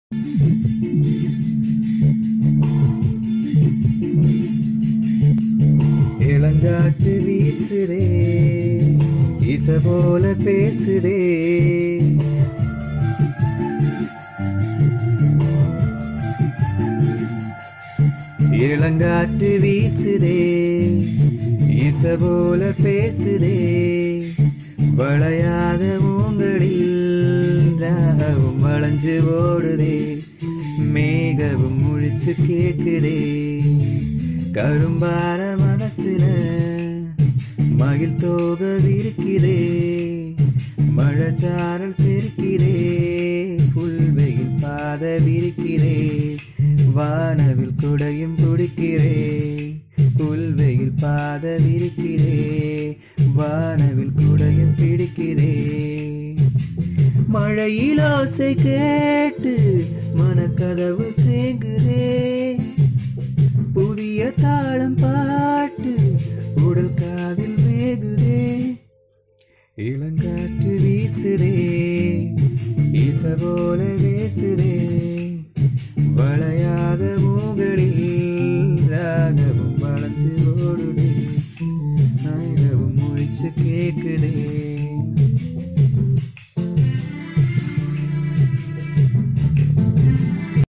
இளங்காற்று வீசுதே இச போல பேசுதே இளங்காற்று வீசுதே இச போல பேசுதே வளையாத மூங்கடில் ராகவும் வளைஞ்சு ஓடுதே மேகவும் முழிச்சு கேக்குதே கரும்பார மனசுல மகிழ் தோக விரிக்கிறே மழச்சாரல் தெரிக்கிறே புல்வெயில் பாத விரிக்கிறே வானவில் குடையும் துடிக்கிறே புல்வெயில் பாத விரிக்கிறே வானவில் குடையும் பிடிக்கிறே மழையில் ஓசை கேட்டு மனக்கதவு தேங்குதே புதிய தாளம் பாட்டு உடல் காதில் வேகுதே இளங்காற்று வீசுதே இச போல பேசுதே வளையாத மூகளில் ராகவும் வளைச்சு ஓடுதே ஆயிரவும் முழிச்சு கேக்குதே